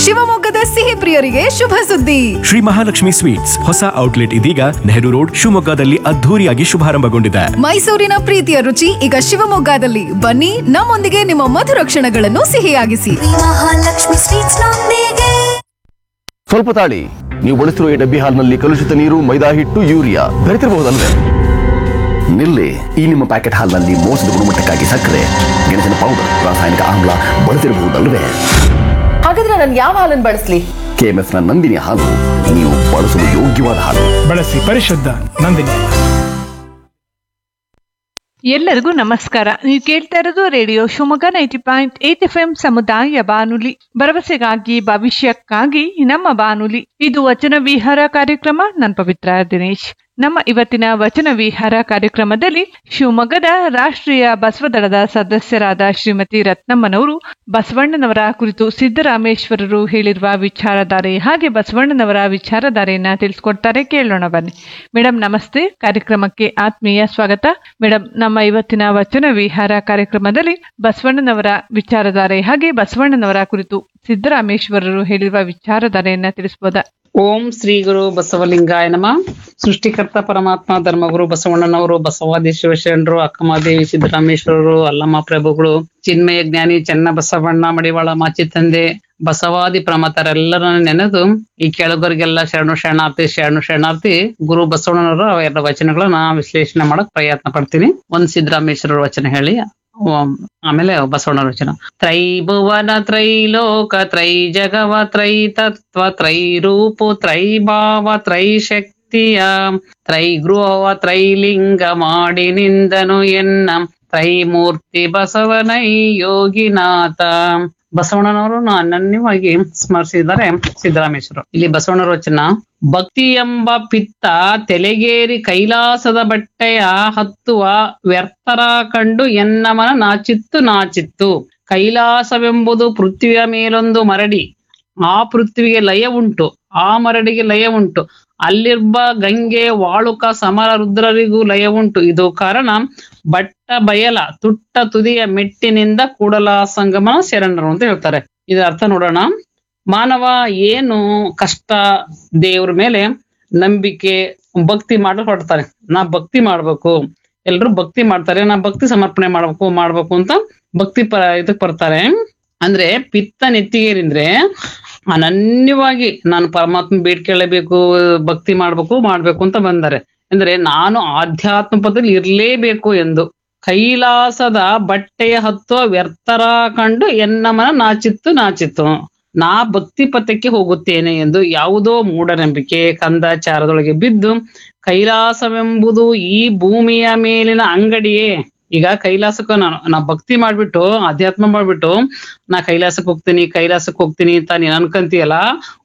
ಶಿವಮೊಗ್ಗದ ಸಿಹಿ ಪ್ರಿಯರಿಗೆ ಶುಭ ಸುದ್ದಿ ಶ್ರೀ ಮಹಾಲಕ್ಷ್ಮಿ ಸ್ವೀಟ್ಸ್ ಹೊಸ ಔಟ್ಲೆಟ್ ಇದೀಗ ನೆಹರು ರೋಡ್ ಶಿವಮೊಗ್ಗದಲ್ಲಿ ಅದ್ಧೂರಿಯಾಗಿ ಶುಭಾರಂಭಗೊಂಡಿದೆ ಮೈಸೂರಿನ ಪ್ರೀತಿಯ ರುಚಿ ಈಗ ಶಿವಮೊಗ್ಗದಲ್ಲಿ ಬನ್ನಿ ನಮ್ಮೊಂದಿಗೆ ನಿಮ್ಮ ಮಧುರ ಕ್ಷಣಗಳನ್ನು ಸಿಹಿಯಾಗಿಸಿ ಮಹಾಲಕ್ಷ್ಮಿ ಸ್ವೀಟ್ಸ್ ನೊಂದಿಗೆ ಸ್ವಲ್ಪ ತಾಳಿ ನೀವು ಬಳಸಿರುವ ಈ ಡಬ್ಬಿ ಹಾಲ್ನಲ್ಲಿ ಕಲುಷಿತ ನೀರು ಮೈದಾ ಹಿಟ್ಟು ಯೂರಿಯಾ ಬೆರೆತಿರಬಹುದಲ್ವೇ ನಿಲ್ಲಿ ಈ ನಿಮ್ಮ ಪ್ಯಾಕೆಟ್ ಹಾಲ್ನಲ್ಲಿ ಮೋಸದ ಗುಣಮಟ್ಟಕ್ಕಾಗಿ ಸಕ್ಕರೆ ಗೆಣಸಿನ ಪೌಡರ್ ರಾಸಾಯನಿಕ ಆಮ್ಲ ಬಳಸಿರಬಹುದಲ್ವೇ ಹಾಗಾದ್ರೆ ನಾನು ಯಾವ ಹಾಲನ್ನು ಬಳಸಲಿ ಕೆಎಂಎಫ್ನ ನಂದಿನಿ ಹಾಲು ನೀವು ಬಳಸಲು ಯೋಗ್ಯವಾದ ಹಾಲು ಬಳಸಿ ಪರಿಶುದ್ಧ ನಂದಿನಿ ಎಲ್ಲರಿಗೂ ನಮಸ್ಕಾರ ನೀವು ಕೇಳ್ತಾ ಇರೋದು radio Shivamogga ninety point eight F M ಸಮುದಾಯ ಬಾನುಲಿ ಭರವಸೆಗಾಗಿ ಭವಿಷ್ಯಕ್ಕಾಗಿ ನಮ್ಮ ಬಾನುಲಿ ಇದು ವಚನ ವಿಹಾರ ಕಾರ್ಯಕ್ರಮ ನಾನು ಪವಿತ್ರ ದಿನೇಶ್ ನಮ್ಮ ಇವತ್ತಿನ ವಚನ ವಿಹಾರ ಕಾರ್ಯಕ್ರಮದಲ್ಲಿ ಶಿವಮೊಗ್ಗದ ರಾಷ್ಟ್ರೀಯ ಬಸವದಳದ ಸದಸ್ಯರಾದ ಶ್ರೀಮತಿ ರತ್ನಮ್ಮನವರು ಬಸವಣ್ಣನವರ ಕುರಿತು ಸಿದ್ದರಾಮೇಶ್ವರರು ಹೇಳಿರುವ ವಿಚಾರಧಾರೆ ಹಾಗೆ ಬಸವಣ್ಣನವರ ವಿಚಾರಧಾರೆಯನ್ನ ತಿಳಿಸ್ಕೊಡ್ತಾರೆ ಕೇಳೋಣ ಬನ್ನಿ ಮೇಡಮ್ ನಮಸ್ತೆ ಕಾರ್ಯಕ್ರಮಕ್ಕೆ ಆತ್ಮೀಯ ಸ್ವಾಗತ ಮೇಡಮ್ ನಮ್ಮ ಇವತ್ತಿನ ವಚನ ವಿಹಾರ ಕಾರ್ಯಕ್ರಮದಲ್ಲಿ ಬಸವಣ್ಣನವರ ವಿಚಾರಧಾರೆ ಹಾಗೆ ಬಸವಣ್ಣನವರ ಕುರಿತು ಸಿದ್ದರಾಮೇಶ್ವರರು ಹೇಳಿರುವ ವಿಚಾರಧಾರೆಯನ್ನ ತಿಳಿಸಬಹುದಾ ಓಂ ಶ್ರೀ ಗುರು ಬಸವಲಿಂಗಾಯ ನಮ ಸೃಷ್ಟಿಕರ್ತ ಪರಮಾತ್ಮ ಧರ್ಮಗುರು ಬಸವಣ್ಣನವರು ಬಸವಾದಿ ಶಿವಶರಣರು ಅಕ್ಕಮಹಾದೇವಿ ಸಿದ್ದರಾಮೇಶ್ವರರು ಅಲ್ಲಮ್ಮ ಪ್ರಭುಗಳು ಚಿನ್ಮಯ ಜ್ಞಾನಿ ಚೆನ್ನ ಬಸವಣ್ಣ ಮಡಿವಾಳ ಮಾಚಿ ತಂದೆ ಬಸವಾದಿ ಪ್ರಮತರೆಲ್ಲರನ್ನು ನೆನೆದು ಈ ಕೆಳಗರಿಗೆಲ್ಲ ಶರಣು ಶರಣಾರ್ಥಿ ಶರಣು ಶರಣಾರ್ಥಿ ಗುರು ಬಸವಣ್ಣನವರು ಎಲ್ಲ ವಚನಗಳನ್ನ ವಿಶ್ಲೇಷಣೆ ಮಾಡಕ್ ಪ್ರಯತ್ನ ಪಡ್ತೀನಿ ಒಂದ್ ಸಿದ್ದರಾಮೇಶ್ವರರ ವಚನ ಹೇಳಿ ಓಂ. ಆಮೇಲೆ ಬಸವಣ್ಣರ ವಚನ ತ್ರೈಭುವನ ತ್ರೈಲೋಕ ತ್ರೈ ಜಗವ ತ್ರೈ ತತ್ವ ತ್ರೈ ರೂಪು ತ್ರೈ ಭಾವ ತ್ರೈ ಶಕ್ತಿಯ ತ್ರೈ ಗೃಹವ ತ್ರೈಲಿಂಗ ಮಾಡಿ ನಿಂದನು ಎನ್ನ ತ್ರೈಮೂರ್ತಿ ಬಸವನೈ ಯೋಗಿನಾಥ ಬಸವಣ್ಣನವರು ಅನನ್ಯವಾಗಿ ಸ್ಮರಿಸಿದ್ದಾರೆ ಸಿದ್ದರಾಮೇಶ್ವರ ಇಲ್ಲಿ ಬಸವಣ್ಣರ ವಚನ ಭಕ್ತಿ ಎಂಬ ಪಿತ್ತ ತೆಲೆಗೇರಿ ಕೈಲಾಸದ ಬಟ್ಟೆಯ ಹತ್ತುವ ವ್ಯರ್ಥರ ಕಂಡು ಎನ್ನಮನ ನಾಚಿತ್ತು ನಾಚಿತ್ತು ಕೈಲಾಸವೆಂಬುದು ಪೃಥ್ವಿಯ ಮೇಲೊಂದು ಮರಡಿ ಆ ಪೃಥ್ವಿಗೆ ಲಯ ಉಂಟು ಆ ಮರಡಿಗೆ ಲಯ ಉಂಟು ಅಲ್ಲಿರ್ಬ ಗಂಗೆ ವಾಳುಕ ಸಮರ ರುದ್ರರಿಗೂ ಲಯ ಉಂಟು ಇದು ಕಾರಣ ಬಟ್ಟ ಬಯಲ ತುಟ್ಟ ತುದಿಯ ಮೆಟ್ಟಿನಿಂದ ಕೂಡಲ ಸಂಗಮನ ಶರಣರು ಅಂತ ಹೇಳ್ತಾರೆ ಇದರ ಅರ್ಥ ನೋಡೋಣ ಮಾನವ ಏನು ಕಷ್ಟ ದೇವ್ರ ಮೇಲೆ ನಂಬಿಕೆ ಭಕ್ತಿ ಮಾಡಲು ಹೊರಡ್ತಾರೆ ನಾ ಭಕ್ತಿ ಮಾಡ್ಬೇಕು ಎಲ್ರು ಭಕ್ತಿ ಮಾಡ್ತಾರೆ ನಾ ಭಕ್ತಿ ಸಮರ್ಪಣೆ ಮಾಡ್ಬೇಕು ಮಾಡ್ಬೇಕು ಅಂತ ಭಕ್ತಿ ಪ ಇದಕ್ ಬರ್ತಾರೆ ಅಂದ್ರೆ ಪಿತ್ತ ನೆತ್ತಿಗೇರಿಂದ್ರೆ ಅನನ್ಯವಾಗಿ ನಾನು ಪರಮಾತ್ಮ ಬೇಡ್ಕೊಳ್ಳೇಬೇಕು ಭಕ್ತಿ ಮಾಡ್ಬೇಕು ಮಾಡ್ಬೇಕು ಅಂತ ಬಂದರೆ ಅಂದ್ರೆ ನಾನು ಆಧ್ಯಾತ್ಮ ಪದದಲ್ಲಿ ಇರ್ಲೇಬೇಕು ಎಂದು ಕೈಲಾಸದ ಬಟ್ಟೆಯ ಹತ್ತುವ ವ್ಯರ್ಥರ ಕಂಡು ಎನ್ನಮನ ನಾಚಿತ್ತು ನಾಚಿತ್ತು ನಾ ಭಕ್ತಿ ಪಥಕ್ಕೆ ಹೋಗುತ್ತೇನೆ ಎಂದು ಯಾವುದೋ ಮೂಢನಂಬಿಕೆ ಕಂದಾಚಾರದೊಳಗೆ ಬಿದ್ದು ಕೈಲಾಸವೆಂಬುದು ಈ ಭೂಮಿಯ ಮೇಲಿನ ಅಂಗಡಿಯೇ ಈಗ ಕೈಲಾಸಕ್ಕೆ ನಾನು ನಾ ಭಕ್ತಿ ಮಾಡ್ಬಿಟ್ಟು ಅಧ್ಯಾತ್ಮ ಮಾಡ್ಬಿಟ್ಟು ನಾ ಕೈಲಾಸಕ್ಕೆ ಹೋಗ್ತೀನಿ ಕೈಲಾಸಕ್ಕೆ ಹೋಗ್ತೀನಿ ಅಂತ ನೀನ್ ಅನ್ಕಂತೀಯಲ್ಲ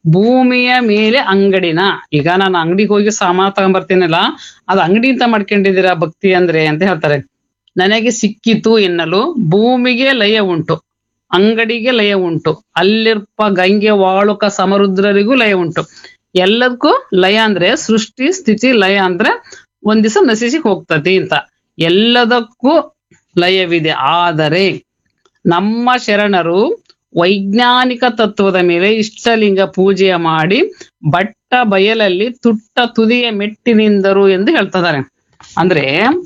ಭೂಮಿಯ ಮೇಲೆ ಅಂಗಡಿನ ಈಗ ನಾನು ಅಂಗಡಿಗೆ ಹೋಗಿ ಸಾಮಾನು ತಗೊಂಬರ್ತೀನಲ್ಲ ಅದು ಅಂಗಡಿ ಅಂತ ಮಾಡ್ಕೊಂಡಿದ್ದೀರಾ ಭಕ್ತಿ ಅಂದ್ರೆ ಅಂತ ಹೇಳ್ತಾರೆ ನನಗೆ ಸಿಕ್ಕಿತು ಎನ್ನಲು ಭೂಮಿಗೆ ಲಯ ಉಂಟು ಅಂಗಡಿಗೆ ಲಯ ಉಂಟು ಅಲ್ಲಿರ್ಪ ಗಂಗೆ ವಾಳುಕ ಸಮರುದ್ರರಿಗೂ ಲಯ ಉಂಟು ಎಲ್ಲದಕ್ಕೂ ಲಯ ಅಂದ್ರೆ ಸೃಷ್ಟಿ ಸ್ಥಿತಿ ಲಯ ಅಂದ್ರೆ ಒಂದ್ ದಿವಸ ನಶಿಸಿ ಹೋಗ್ತತಿ ಅಂತ ಎಲ್ಲದಕ್ಕೂ ಲಯವಿದೆ ಆದರೆ ನಮ್ಮ ಶರಣರು ವೈಜ್ಞಾನಿಕ ತತ್ವದ ಮೇಲೆ ಇಷ್ಟಲಿಂಗ ಪೂಜೆಯ ಮಾಡಿ ಬಟ್ಟ ಬಯಲಲ್ಲಿ ತುಟ್ಟ ತುದಿಯ ಮೆಟ್ಟಿನಿಂದರು ಎಂದು ಹೇಳ್ತಿದ್ದಾರೆ ಅಂದ್ರೆ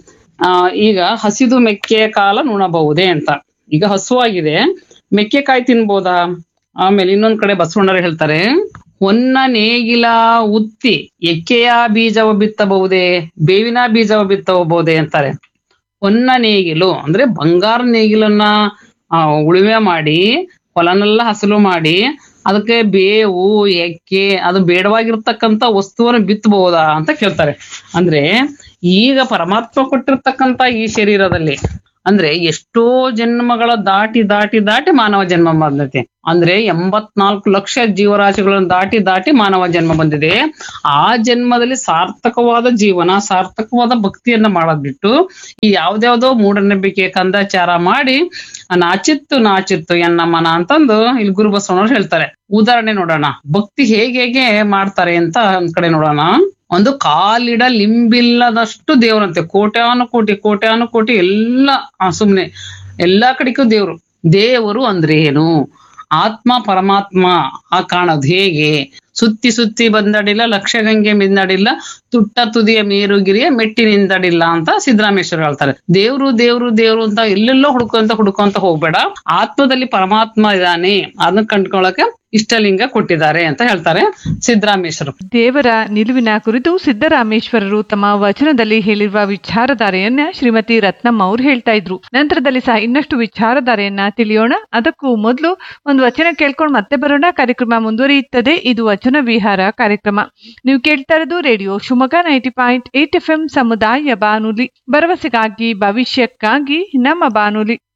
ಆ ಈಗ ಹಸಿದು ಮೆಕ್ಕೆಯ ಕಾಲ ನುಣಬಹುದೇ ಅಂತ ಈಗ ಹಸುವಾಗಿದೆ ಮೆಕ್ಕೆಕಾಯಿ ತಿನ್ಬೋದಾ ಆಮೇಲೆ ಇನ್ನೊಂದ್ ಕಡೆ ಬಸವಣ್ಣರು ಹೇಳ್ತಾರೆ ಹೊನ್ನ ನೇಗಿಲ ಉತ್ತಿ ಎಕ್ಕೆಯ ಬೀಜವ ಬಿತ್ತಬಹುದೇ ಬೇವಿನ ಬೀಜವ ಬಿತ್ತಬಹುದೇ ಅಂತಾರೆ ಹೊನ್ನ ನೇಗಿಲು ಅಂದ್ರೆ ಬಂಗಾರ ನೇಗಿಲನ್ನ ಆ, ಉಳುಮೆ ಮಾಡಿ ಹೊಲನೆಲ್ಲ ಹಸಲು ಮಾಡಿ ಅದಕ್ಕೆ ಬೇವು ಎಕ್ಕೆ ಅದು ಬೇಡವಾಗಿರ್ತಕ್ಕಂಥ ವಸ್ತುವನ್ನು ಬಿತ್ತಬಹುದಾ ಅಂತ ಕೇಳ್ತಾರೆ ಅಂದ್ರೆ ಈಗ ಪರಮಾತ್ಮ ಕೊಟ್ಟಿರ್ತಕ್ಕಂಥ ಈ ಶರೀರದಲ್ಲಿ ಅಂದ್ರೆ ಎಷ್ಟೋ ಜನ್ಮಗಳ ದಾಟಿ ದಾಟಿ ದಾಟಿ ಮಾನವ ಜನ್ಮ ಬಂದೈತೆ ಅಂದ್ರೆ ಎಂಬತ್ನಾಲ್ಕು ಲಕ್ಷ ಜೀವರಾಶಿಗಳನ್ನು ದಾಟಿ ದಾಟಿ ಮಾನವ ಜನ್ಮ ಬಂದಿದೆ ಆ ಜನ್ಮದಲ್ಲಿ ಸಾರ್ಥಕವಾದ ಜೀವನ ಸಾರ್ಥಕವಾದ ಭಕ್ತಿಯನ್ನ ಮಾಡೋದ್ ಬಿಟ್ಟು ಈ ಯಾವ್ದ್ಯಾವ್ದೋ ಮೂಢನಂಬಿಕೆ ಕಂದಾಚಾರ ಮಾಡಿ ನಾಚಿತ್ತು ನಾಚಿತ್ತು ಎನ್ನ ಮನ ಅಂತಂದು ಇಲ್ಲಿ ಗುರು ಬಸವಣ್ಣವ್ರು ಹೇಳ್ತಾರೆ ಉದಾಹರಣೆ ನೋಡೋಣ ಭಕ್ತಿ ಹೇಗೆ ಹೇಗೆ ಮಾಡ್ತಾರೆ ಅಂತ ಒಂದ್ ಕಡೆ ನೋಡೋಣ ಒಂದು ಕಾಲಿಡ ಲಿಂಬಿಲ್ಲದಷ್ಟು ದೇವರಂತೆ ಕೋಟ್ಯಾನು ಕೋಟಿ ಕೋಟ್ಯಾನು ಕೋಟಿ ಎಲ್ಲ ಆ, ಸುಮ್ನೆ ಎಲ್ಲಾ ಕಡೆಗೂ ದೇವ್ರು ದೇವರು ಅಂದ್ರೆ ಏನು ಆತ್ಮ ಪರಮಾತ್ಮ ಆ ಕಾಣೋದು ಹೇಗೆ ಸುತ್ತಿ ಸುತ್ತಿ ಬಂದಡಿಲ್ಲ ಲಕ್ಷಗಂಗೆ ಮಿಂದಡಿಲ್ಲ ತುಟ್ಟ ತುದಿಯ ಮೇರುಗಿರಿಯ ಮೆಟ್ಟಿನಿಂದಡಿಲ್ಲ ಅಂತ ಸಿದ್ದರಾಮೇಶ್ವರ ಹೇಳ್ತಾರೆ ದೇವ್ರು ದೇವ್ರು ದೇವ್ರು ಅಂತ ಎಲ್ಲೆಲ್ಲೋ ಹುಡ್ಕೊಂತ ಹುಡ್ಕೊಂತ ಹೋಗ್ಬೇಡ ಆತ್ಮದಲ್ಲಿ ಪರಮಾತ್ಮ ಇದ್ದಾನೆ ಅದನ್ನ ಕಂಡ್ಕೊಳಕ್ಕೆ ಇಷ್ಟಲಿಂಗ ಕೊಟ್ಟಿದ್ದಾರೆ ಅಂತ ಹೇಳ್ತಾರೆ ಸಿದ್ದರಾಮೇಶ್ವರ ದೇವರ ನಿಲುವಿನ ಕುರಿತು ಸಿದ್ದರಾಮೇಶ್ವರರು ತಮ್ಮ ವಚನದಲ್ಲಿ ಹೇಳಿರುವ ವಿಚಾರಧಾರೆಯನ್ನ ಶ್ರೀಮತಿ ರತ್ನಮ್ಮ ಅವ್ರು ಹೇಳ್ತಾ ಇದ್ರು ನಂತರದಲ್ಲಿ ಸಹ ಇನ್ನಷ್ಟು ವಿಚಾರಧಾರೆಯನ್ನ ತಿಳಿಯೋಣ ಅದಕ್ಕೂ ಮೊದಲು ಒಂದು ವಚನ ಕೇಳ್ಕೊಂಡು ಮತ್ತೆ ಬರೋಣ ಕಾರ್ಯಕ್ರಮ ಮುಂದುವರಿಯುತ್ತದೆ ಇದು ವಚನ ವಿಹಾರ ಕಾರ್ಯಕ್ರಮ ನೀವು ಕೇಳ್ತಾ ಇರೋದು radio Shivamogga ninety point eight F M ಸಮುದಾಯ ಬಾನುಲಿ ಭರವಸೆಗಾಗಿ ಭವಿಷ್ಯಕ್ಕಾಗಿ ನಮ್ಮ ಬಾನುಲಿ